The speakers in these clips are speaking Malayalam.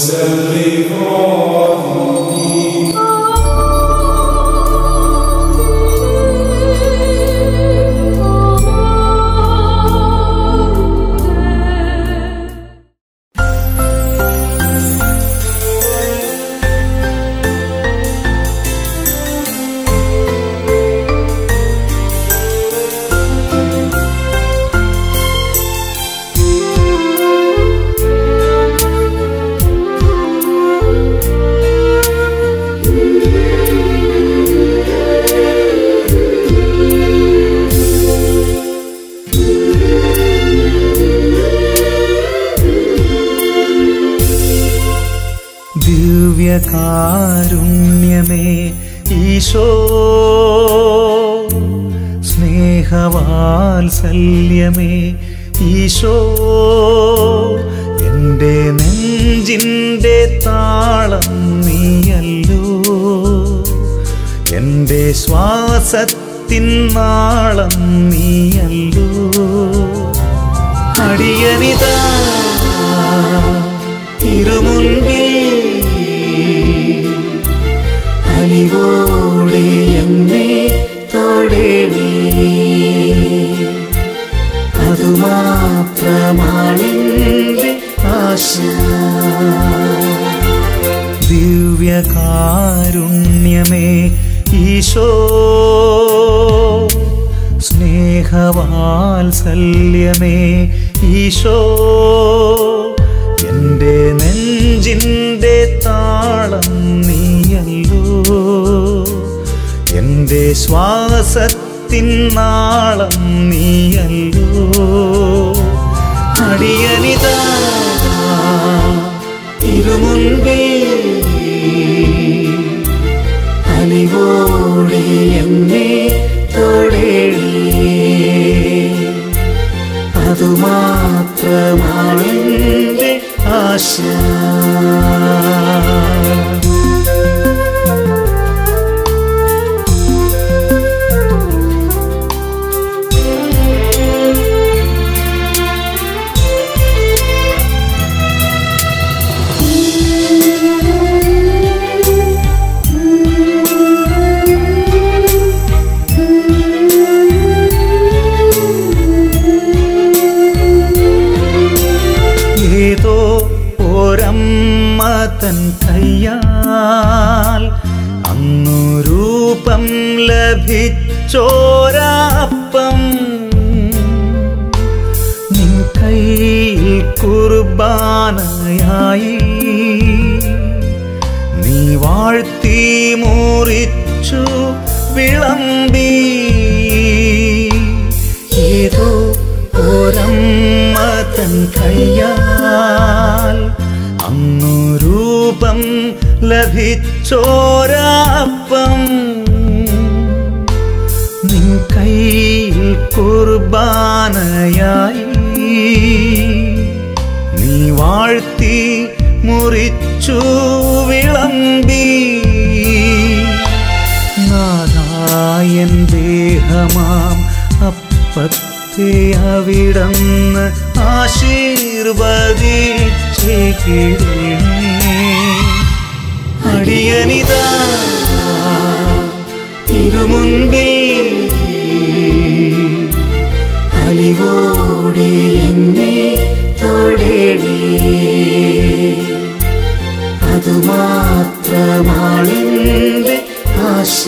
ദിവ്യകാരുണ്യമേ ഈശോ സ്നേഹവാത്സല്യമേ ഈശോ എൻ്റെ നെഞ്ചിൻ്റെ താളം നീയല്ലോ എൻ്റെ ശ്വാസത്തിൻ നാളം നീയല്ലോ അടിയനിതാ തിരുമുൻപിൽ അലിവോടെ എന്നെ തൊടേണേ അതുമാത്രമാണെന്റെ ആശ ദിവ്യകാരുണ്യമേ ഈശോ സ്നേഹവാത്സല്യമേ ഈശോ എൻ്റെ നെഞ്ചിൻ്റെ താളം നീയല്ലോ എൻ്റെ ശ്വാസത്തിൻ നാളം നീയല്ലോ അടിയനിതാ തിരുമുൻപേ അലിവോടെ എന്നെ തൊടേണേ അതുമാത്രമാണെന്റെ ആശ ഏതോ ഒരമ്മ തൻ കയ്യാൽ അന്നു രൂപം ലഭിച്ചോരാപ്പം നിൻ കയ്യിൽ കുർബാനയായി നീ വാഴ്ത്തി മുറിച്ചു വിളമ്പി ഏതോ ഒരമ്മ തൻ കയ്യാൽ അന്നു രൂപം ലഭിച്ചോരാപ്പം നിൻ കയ്യിൽ കുർബാനയായി നീ വാഴ്ത്തി മുറിച്ചു വിളമ്പി നാദായൻ ദേഹമാം അപ്പത്തെ അവിടന്ന് ആശീർവദിച്ചേക്കിടണേ അടിയനിതാ തിരുമുൻപിൽ അലിവോടെ എന്നെ തൊടേണേ അതുമാത്രമാണെന്റെ ആശ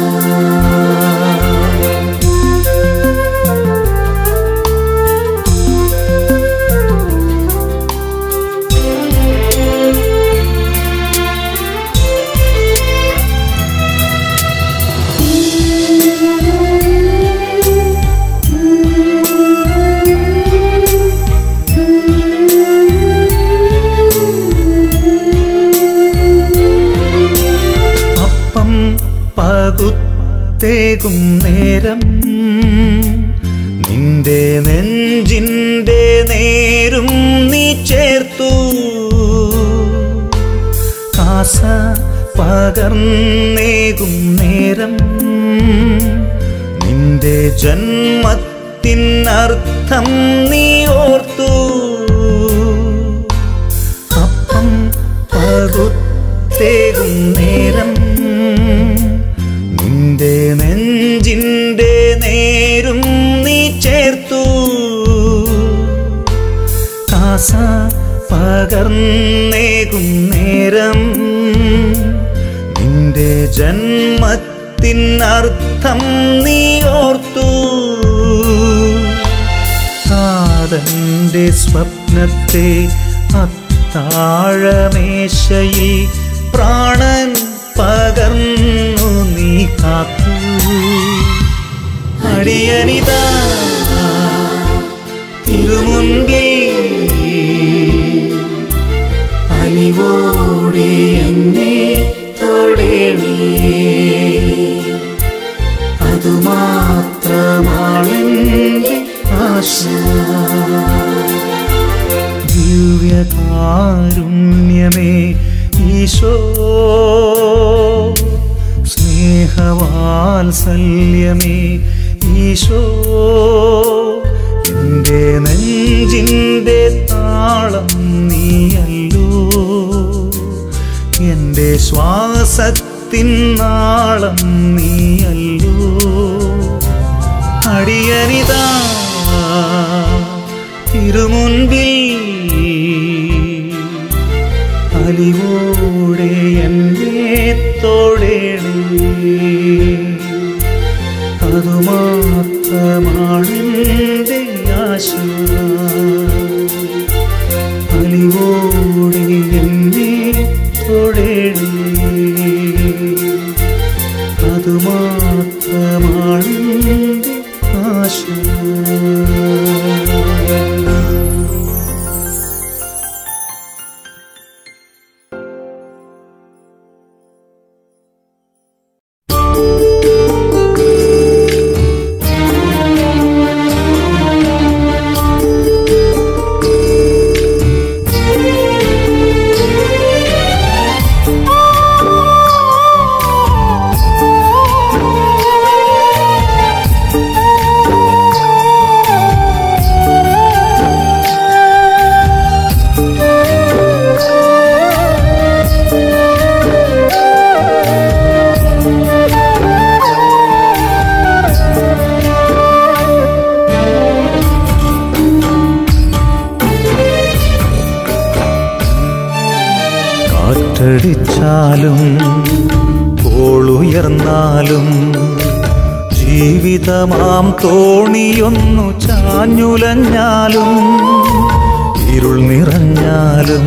അപ്പം പകുത്തേകും നേരം നിന്റെ നെഞ്ചിന്റെ നേരും നീ ചേർത്തു കാസ പകർന്നേകും നേരം നിന്റെ ജന്മത്തിനർത്ഥം നീ ഓർത്തു അപ്പം സ്നേഹത്തേകും നേരം നിന്റെ നെഞ്ചിൻ്റെ നേരും നീ ചേർത്തു കാസ പകർന്നേകും നേരം നിന്റെ ജന്മത്തിനർത്ഥം നീ ഓർത്തു ആദന്റെ സ്വപ്നത്തെ അത്താഴമേശയിൽ പ്രാണൻ പകർന്നു നീ കാത്തു അടിയനിതാ തിരുമുൻപിൽ അലിവോടെ എന്നെ തൊടേണേ അതുമാത്രമാണെന്റെ ആശ ദിവ്യകാരുണ്യമേ ഈശോ സ്നേഹവാത്സല്യമേ ഈശോ എൻ്റെ നെഞ്ചിൻ്റെ താളം നീയല്ലോ എൻ്റെ ശ്വാസത്തിൻ നാളം നീയല്ലോ അടിയനിതാ തിരുമുൻപിൽ അലിവോടെ എന്നെ തൊടേണേ അതുമാത്രമാണെൻ്റെ ആശ അലിവോടെ എന്നെ തൊടേണേ അതുമാത്രമാണെൻ്റെ ആശ കാറ്റടിച്ചാലും കോളുയർന്നാലും ജീവിതമാം തോണിയൊന്നു ചാഞ്ഞുലഞ്ഞാലും ഇരുൾ നിറഞ്ഞാലും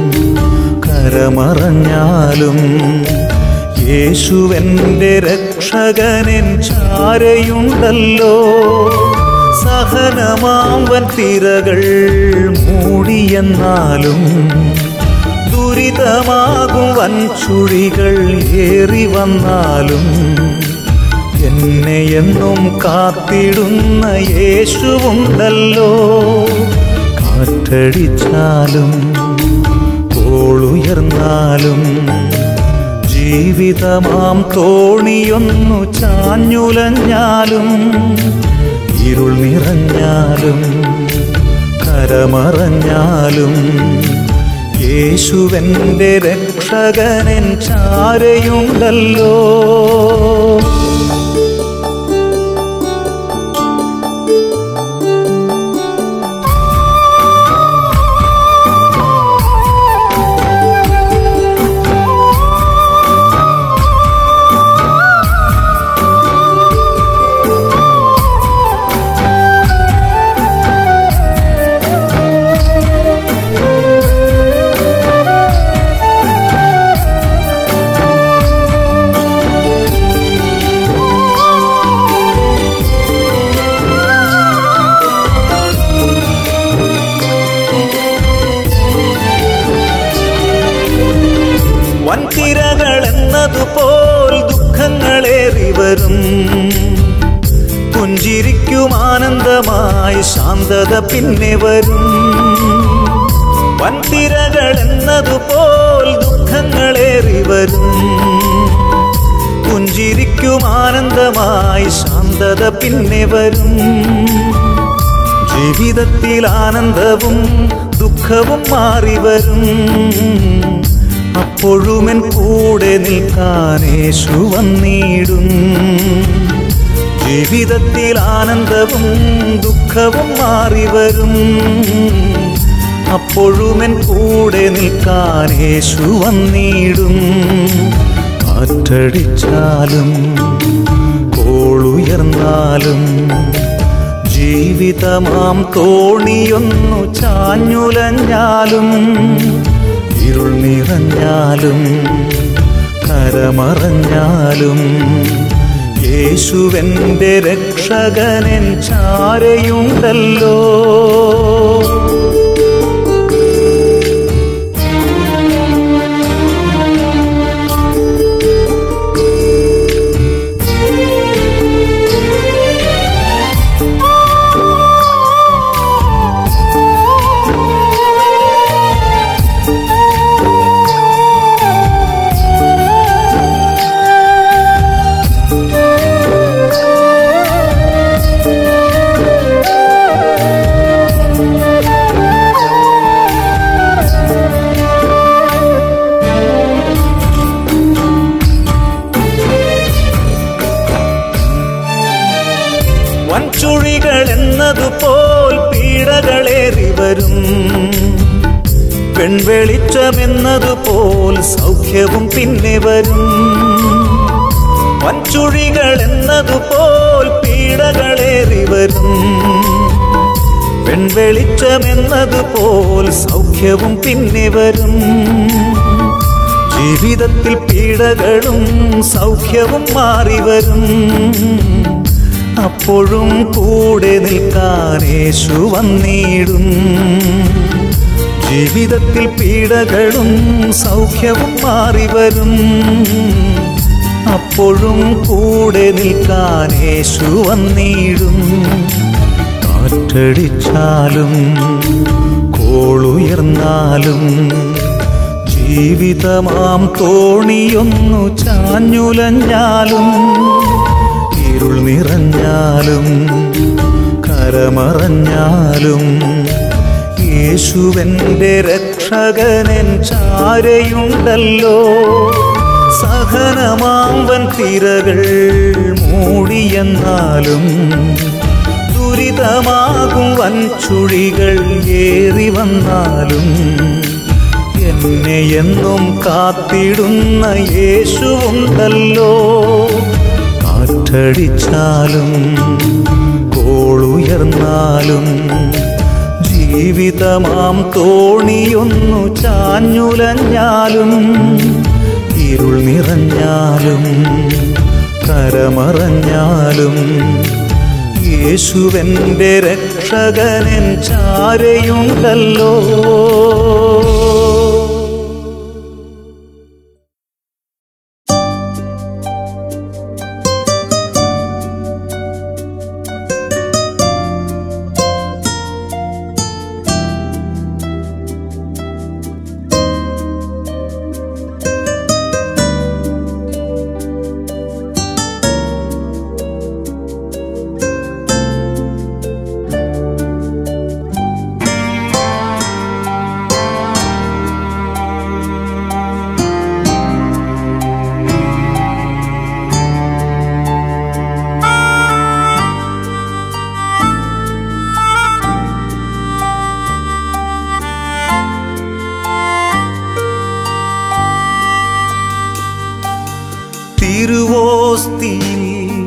കരമറഞ്ഞാലും യേശുവെൻ്റെ രക്ഷകനൻ ചാരയുണ്ടല്ലോ സഹനമാം വൻ തിരകൾ മൂടിയെന്നാലും ദുരിതമാകും വൻചുഴികൾ ഏറി വന്നാലും എന്നെ എന്നും കാത്തിടുന്ന യേശുവുണ്ടല്ലോ കാറ്റടിച്ചാലും കോളുയർന്നാലും ജീവിതമാം തോണിയൊന്നു ചാഞ്ഞുലഞ്ഞാലും ഇരുൾ നിറഞ്ഞാലും കരമറഞ്ഞാലും യേശുവെൻ്റെ രക്ഷകനൻ ചാരയുണ്ടല്ലോ വൻതിരകൾ എന്നതുപോൽ ദുഃഖങ്ങളേറി വരും പുഞ്ചിരിക്കും ആനന്ദമായി ശാന്തത പിന്നെ വരും വൻതിരകൾ എന്നതുപോൽ ദുഃഖങ്ങളേറി വരും പുഞ്ചിരിക്കും ആനന്ദമായി ശാന്തത പിന്നെ വരും ജീവിതത്തിൽ ആനന്ദവും ദുഃഖവും മാറി വരും അപ്പോഴുമെൻ കൂടെ നിൽക്കാൻ യേശു വന്നിടും ജീവിതത്തിൽ ആനന്ദവും ദുഃഖവും മാറി വരും അപ്പോഴുമെൻ കൂടെ നിൽക്കാൻ യേശു വന്നിടും കാറ്റടിച്ചാലും കോളുയർന്നാലും ജീവിതമാം തോണിയൊന്നു ചാഞ്ഞുലഞ്ഞാലും ഇരുൾ നിറഞ്ഞാലും കരമറഞ്ഞാലും യേശുവെൻ്റെ രക്ഷകനൻ ചാരയുണ്ടല്ലോ വൻചുഴികൾ എന്നതുപോൽ പീഡകളേറി വരും പെൺവെളിച്ചമെന്നതുപോൽ സൗഖ്യവും പിന്നെ വരും വൻചുഴികൾ എന്നതുപോൽ പീഡകളേറി വരും പെൺവെളിച്ചമെന്നതുപോൽ സൗഖ്യവും പിന്നെ വരും ജീവിതത്തിൽ പീഡകളും സൗഖ്യവും മാറി വരും അപ്പോഴും കൂടെ നിൽക്കാൻ യേശു വന്നിടും ജീവിതത്തിൽ പീഡകളും സൗഖ്യവും മാറി വരും അപ്പോഴും കൂടെ നിൽക്കാൻ യേശു വന്നിടും കാറ്റടിച്ചാലും കോളുയർന്നാലും ജീവിതമാം തോണിയൊന്നു ചാഞ്ഞുലഞ്ഞാലും ഇരുൾ നിറഞ്ഞാലും കരമറഞ്ഞാലും യേശുവന്റെ രക്ഷകനൻ ചാരയുണ്ടല്ലോ സഹനമാമ്പൻ തിരകൾ മൂടിയെന്നാലും ദുരിതമാകും വൻചുഴികൾ ഏറി വന്നാലും എന്നെ എന്നും കാത്തിടുന്ന യേശുവുണ്ടല്ലോ കാറ്റടിച്ചാലും കോളുയർന്നാലും ജീവിതമാം തോണിയൊന്നു ചാഞ്ഞുലഞ്ഞാലും ഇരുൾ നിറഞ്ഞാലും കരമറഞ്ഞാലും യേശുവന്റെ രക്ഷകനൻ ചാരയുണ്ടല്ലോ തിരുവോസ്തിയിൽ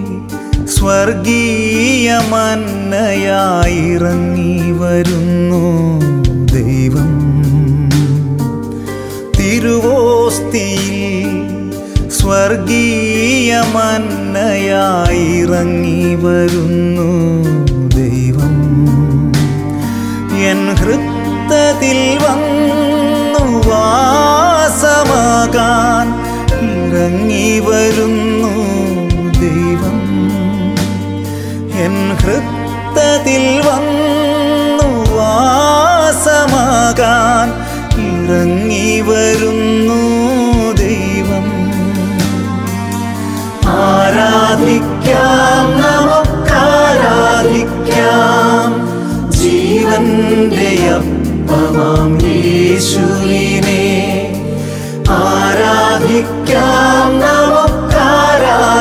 സ്വർഗീയ മന്നയായിറങ്ങി വരുന്നു ദൈവം തിരുവോസ്തിയിൽ സ്വർഗീയ മന്നയായിറങ്ങി വരുന്നു ദൈവം എൻ ഹൃത്തതിൽ വന്നു വാസമാകാൻ ഇറങ്ങി വരുന്നു ദൈവം എൻ ഹൃത്തതിൽ വന്നു വാസമാകാൻ ഇറങ്ങി വരുന്നു ദൈവം ആരാധിക്കാം നമുക്കാരാധിക്കാം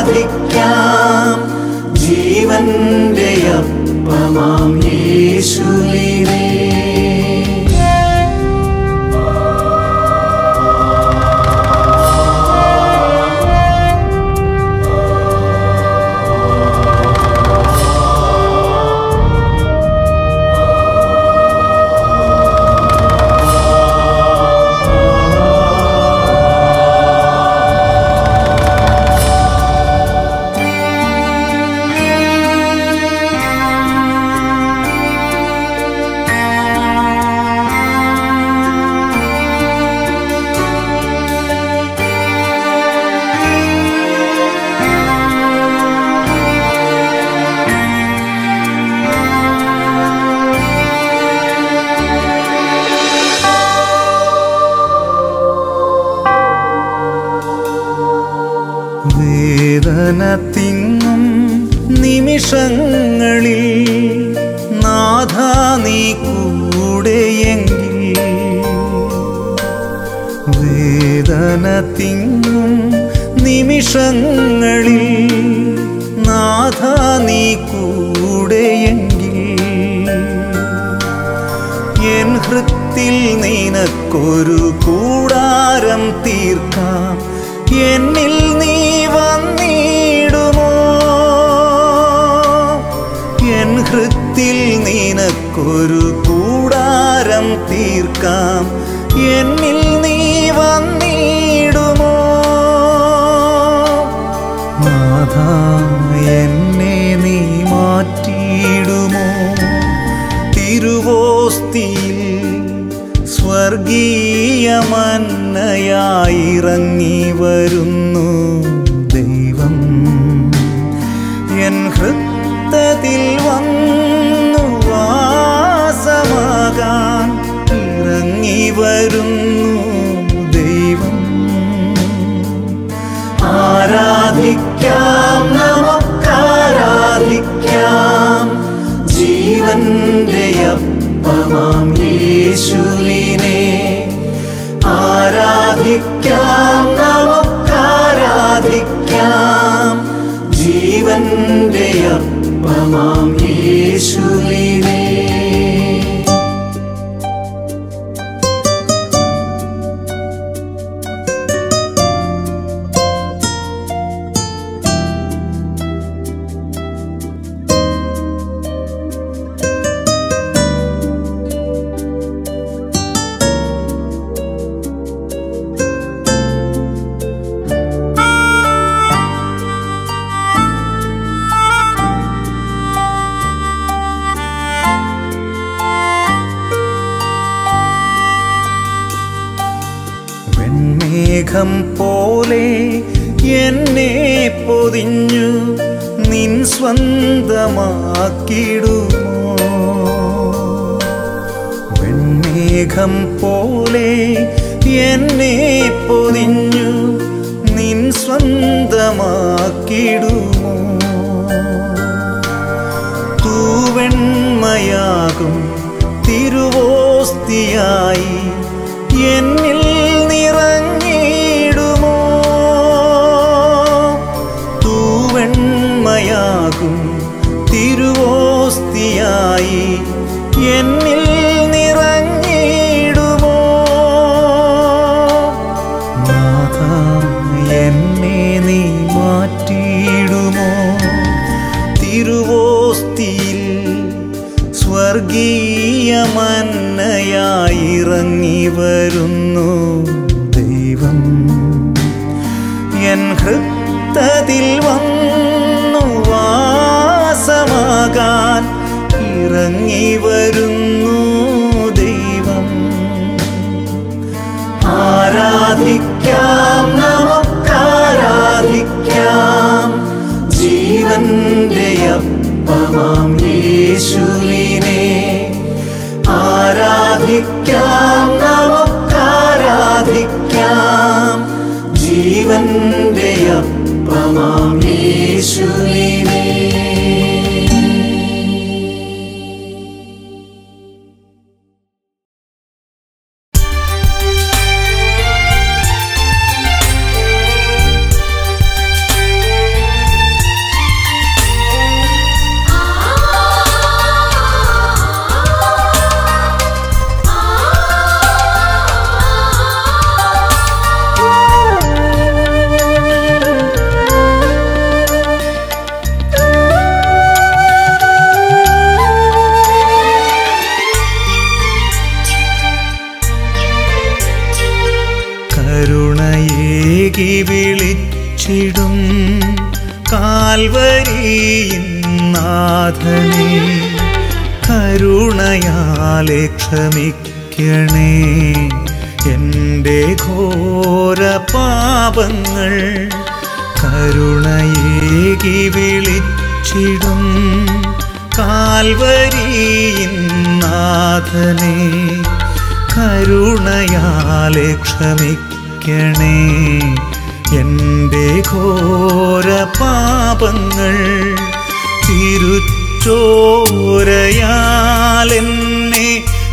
ആരാധിക്കാം ജീവന്റെ അപ്പമാം യേശുവിനെ വേദന തിങ്ങും നിമിഷങ്ങളിൽ നാഥ നീ കൂടെയെങ്കിൽ വേദന തിങ്ങും നിമിഷങ്ങളിൽ നാഥ നീ കൂടെയെങ്കിൽ എൻ ഹൃത്തിൽ നിനക്കൊരു കൂടാരം തീർക്കാം എന്നിൽ നീ വന്നിടുമോ എൻ ഹൃത്തിൽ നിനക്കൊരു കൂടാരം തീർക്കാം എന്നിൽ നീ വന്നിടുമോ നാഥ എന്നെ നീ മാറ്റിയിടുമോ തിരുവോസ്തിയിൽ സ്വർഗീയമന്നയായിറങ്ങി വരുന്നു ദൈവം എൻ ഹൃത്തത്തിൽ വന്നു വാസമാകാൻ ഇറങ്ങി വരുന്നു ദൈവം ആരാധിക്കാം നമുക്കാരാധിക്കാം ജീവന്റെ അപ്പമാം യേശുവിനെ ആരാധിക്കാം നമുക്കാരാധിക്കാം ജീവന്റെ അപ്പമാം യേശുവിനെ വെൺമേഘം പോലെ എന്നെ പൊതിഞ്ഞു നിൻ സ്വന്തമാക്കിടുമോ വെൺമേഘം പോലെ എന്നെ പൊതിഞ്ഞു നിൻ സ്വന്തമാക്കിടുമോ തൂവെണ്മയാകും തിരുവോസ്തിയായി എന്നിൽ നിറഞ്ഞിടുമോ തൂവെണ്മയാകും തിരുവോസ്തിയായി എന്നിൽ നിറഞ്ഞിടുമോ നാഥ എന്നെ നീ മാറ്റിയിടുമോ തിരുവോസ്തിയിൽ സ്വർഗീയമന്നയായിറങ്ങി വരുന്നു ദൈവം എൻ ഹൃത്തതിൽ വന്നു വാസമാകാൻ ഇറങ്ങി വരുന്നു ദൈവം ആരാധിക്കാം നമുക്കാരാധിക്കാം ജീവന്റെ അപ്പമാം യേശുവിനെ ആരാധിക്കാം നമുക്കാരാധിക്കാം ജീവന്റെ അപ്പമാം യേശുവിനെ യേശുവിനെ കരുണയേകി വിളിച്ചിടും കാൽവരിയിൻ നാഥനെ കരുണയാലെ ക്ഷമിക്കണേ എൻ്റെ ഘോര പാപങ്ങൾ കരുണയേകി വിളിച്ചിടും കാൽവരിയിൻ നാഥനെ കരുണയാലെ ക്ഷമിക്കണേ എൻ്റെ ഘോര പാപങ്ങൾ തിരുച്ചോരയാലെന്നെ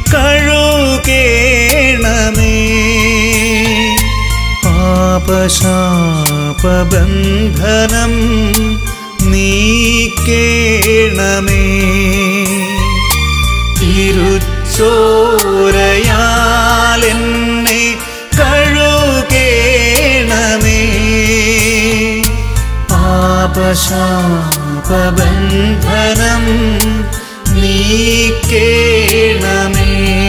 കഴുകേണമേ പാപശാപബന്ധനം നീക്കേണമേ തിരുച്ചോരയാലെന്നെ കഴുകേണമേ പാപശാപബന്ധനം നീക്കേണമേ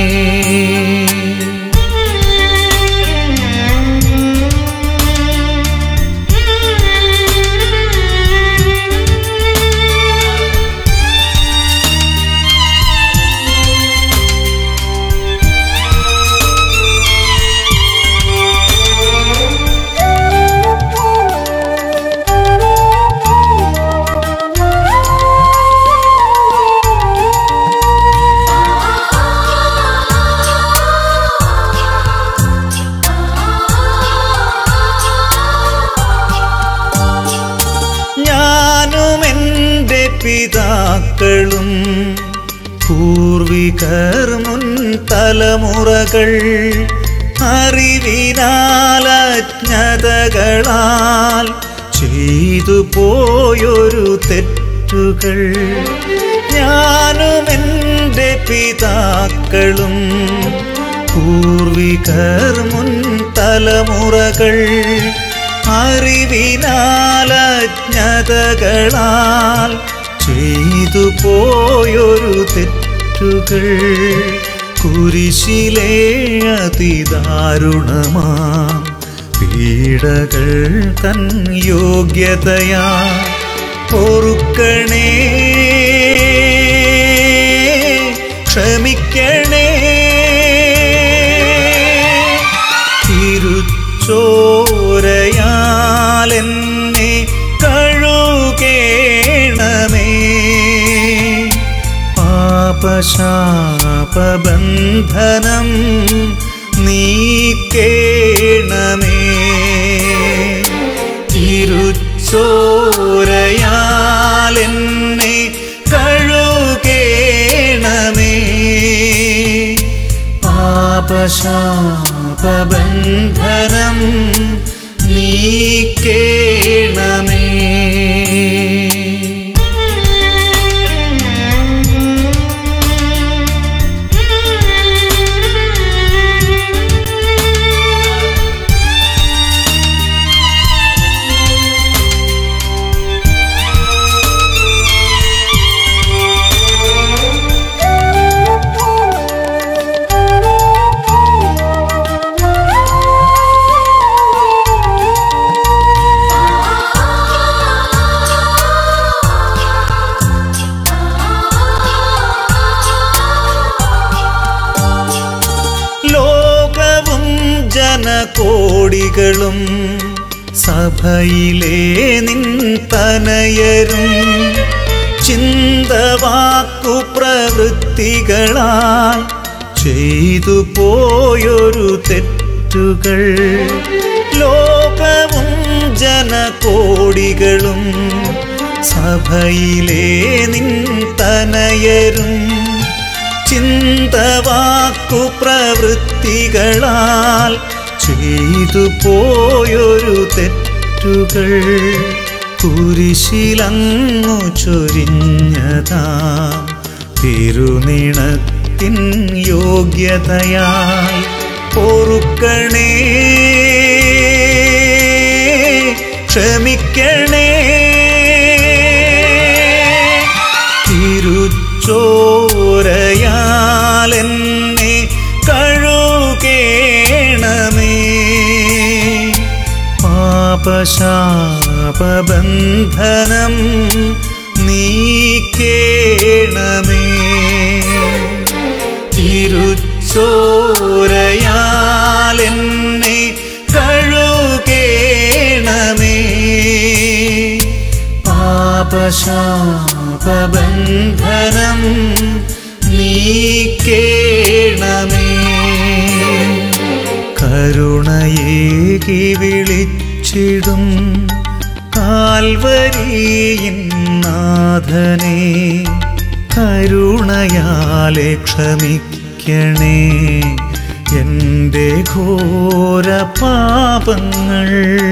ഞാനും എൻ്റെ പിതാക്കളും പൂർവികർ മുൻ തലമുറകൾ അറിവിനാൽ അജ്ഞതകളാൽ ചെയ്തു പോയൊരു തെറ്റുകൾ ഞാനും എൻ്റെ പിതാക്കളും പൂർവികർ മുൻ തലമുറകൾ അറിവിനാൽ അജ്ഞതകളാൽ ചെയ്തു പോയൊരു തെറ്റുകൾ കുരിശിലെ അതിദാരുണമാ പീഡകൾ തൻ യോഗ്യതയാ പൊറുക്കണേ ക്ഷമിക്കണേ തിരുച്ചോരയാലെന്നെ കഴുകേണമേ പാപശാപബന്ധനം നീക്കേണമേ തിരുച്ചോരയാലെന്നെ കഴുകേണമേ പാപശാപബന്ധനം നീക്കേണമേ ലോകവും ജനകോടികളും സഭയിലെ നിൻ തനയരും ചിന്തവാക്കു പ്രവൃത്തികളാൽ ചെയ്തു പോയൊരു തെറ്റുകൾ ലോകവും ജനകോടികളും സഭയിലെ നിൻ തനയരും ചിന്തവാക്കു പ്രവൃത്തികളാൽ ചെയ്തു പോയൊരു തെറ്റുകൾ കുരിശിലങ്ങു ചൊരിഞ്ഞതാം തിരുനിണത്തിൻ യോഗ്യതയായി പൊറുക്കണേ ക്ഷമിക്കണേ തിരുച്ചോരയാലെന്നെ കഴുകേണമേ പാപശാപബന്ധനം നീക്കേണമേ തിരുച്ചോരയാൽ എന്നെ കഴുകേണമേ പാപശാപബന്ധനം നീക്കേണമേ കരുണയേകി വിളിച്ചിടും കാൽവരിയിൻ നാഥനെ കരുണയാലെ ക്ഷമിക്കണേ എൻ്റെ ഘോര പാപങ്ങൾ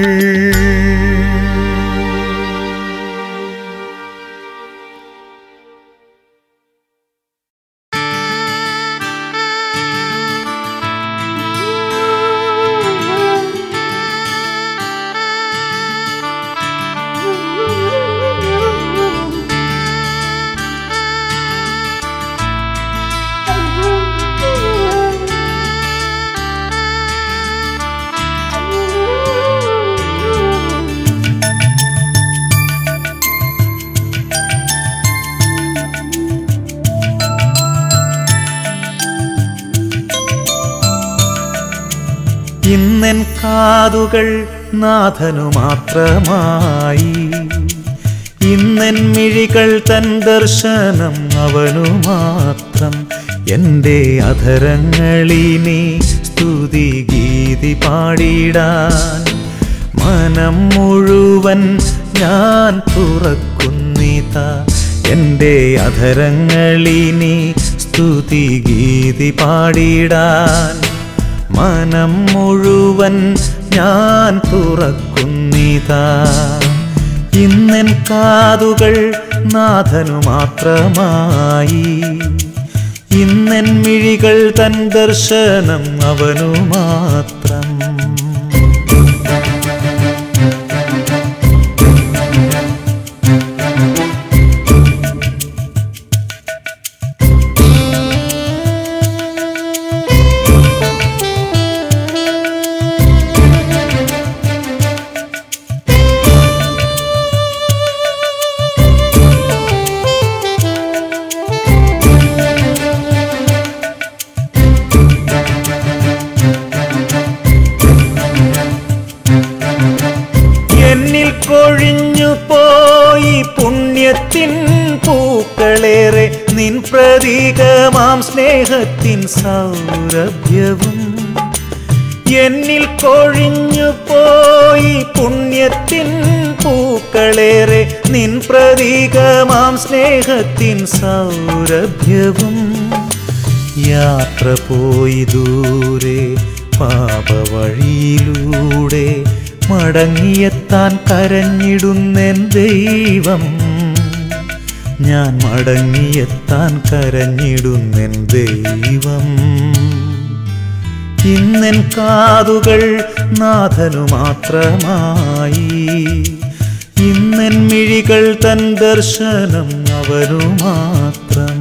ഇന്നെൻ കാതുകൾ നാഥനു മാത്രമായി ഇന്നെൻ മിഴികൾ തൻ ദർശനം അവനു മാത്രം എൻ്റെ അധരങ്ങളിനി സ്തുതി ഗീതി പാടിടാൻ മനം മുഴുവൻ ഞാൻ തുറക്കുന്നിത എൻ്റെ അധരങ്ങളിനി സ്തുതി ഗീതി പാടിടാൻ മനം മുഴുവൻ ഞാൻ തുറക്കുന്നിതാ ഇന്നെൻ കാതുകൾ നാഥനു മാത്രമായി ഇന്നെൻ മിഴികൾ തൻ ദർശനം അവനു മാത്രം എന്നിൽ കൊഴിഞ്ഞു പോയി പുണ്യത്തിൻ പൂക്കളേറെ നിൻ പ്രതീകമാം സ്നേഹത്തിൻ സൗരഭ്യവും എന്നിൽ കൊഴിഞ്ഞു പോയി പുണ്യത്തിൻ പൂക്കളേറെ നിൻ പ്രതീകമാം സ്നേഹത്തിൻ സൗരഭ്യവും യാത്ര പോയി ദൂരെ പാപവഴിയിലൂടെ മടങ്ങിയെത്താൻ കരഞ്ഞിടുന്നെൻ ദൈവം ഞാൻ മടങ്ങിയെത്താൻ കരഞ്ഞിടുന്നെൻ ദൈവം ഇന്നെൻ കാതുകൾ നാഥനു മാത്രമായി ഇന്നെൻ മിഴികൾ തൻ ദർശനം അവനു മാത്രം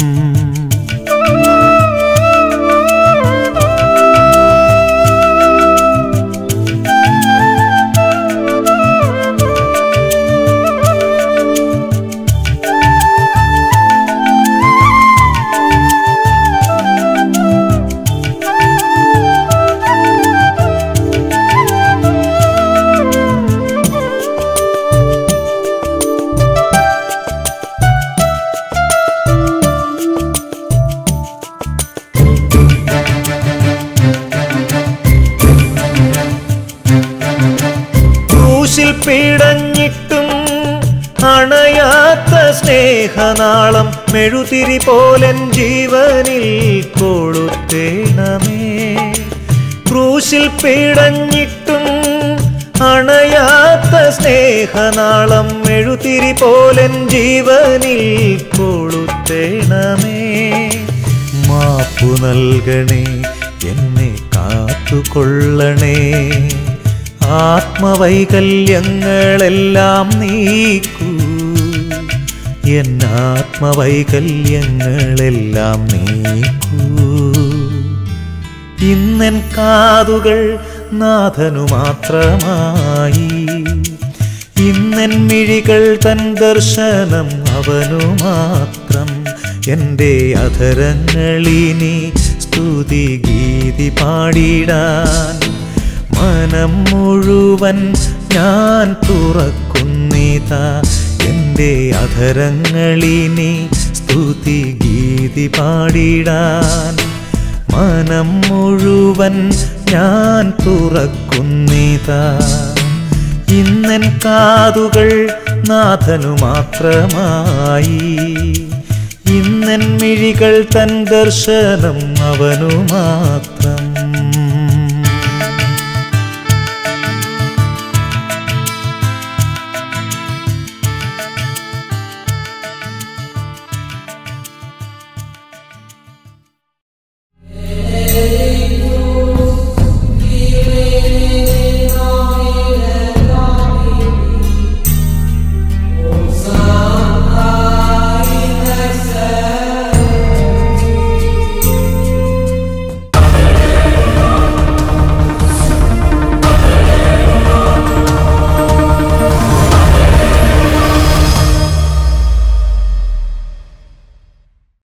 ക്രൂശിൽ പിടഞ്ഞിട്ടും അണയാത്ത സ്നേഹനാളം മെഴുതിരി പോലൻ ജീവനിൽ കൊളുത്തേണമേ ക്രൂശിൽ പിടഞ്ഞിട്ടും അണയാത്ത സ്നേഹനാളം മെഴുതിരി പോലൻ ജീവനിൽ കൊളുത്തേണമേ മാപ്പു നൽകണേ എന്നെ കാത്തുകൊള്ളണേ ആത്മവൈകല്യങ്ങളെല്ലാം നീക്കൂ എൻ ആത്മവൈകല്യങ്ങളെല്ലാം നീക്കൂ ഇന്നെൻ കാതുകൾ നാഥനു മാത്രമായി ഇന്നൻ മിഴികൾ തൻ ദർശനം അവനു മാത്രം എൻ്റെ അധരങ്ങളിനി സ്തുതി ഗീതി പാടിടാൻ മനം മുഴുവൻ ഞാൻ തുറക്കുന്നിതാ എൻ്റെ അധരങ്ങളിനി സ്തുതി ഗീതി പാടിടാൻ മനം മുഴുവൻ ഞാൻ തുറക്കുന്നിതാ ഇന്നൻ കാതുകൾ നാഥനു മാത്രമായി ഇന്നൻ മിഴികൾ തൻ ദർശനം അവനു മാത്രം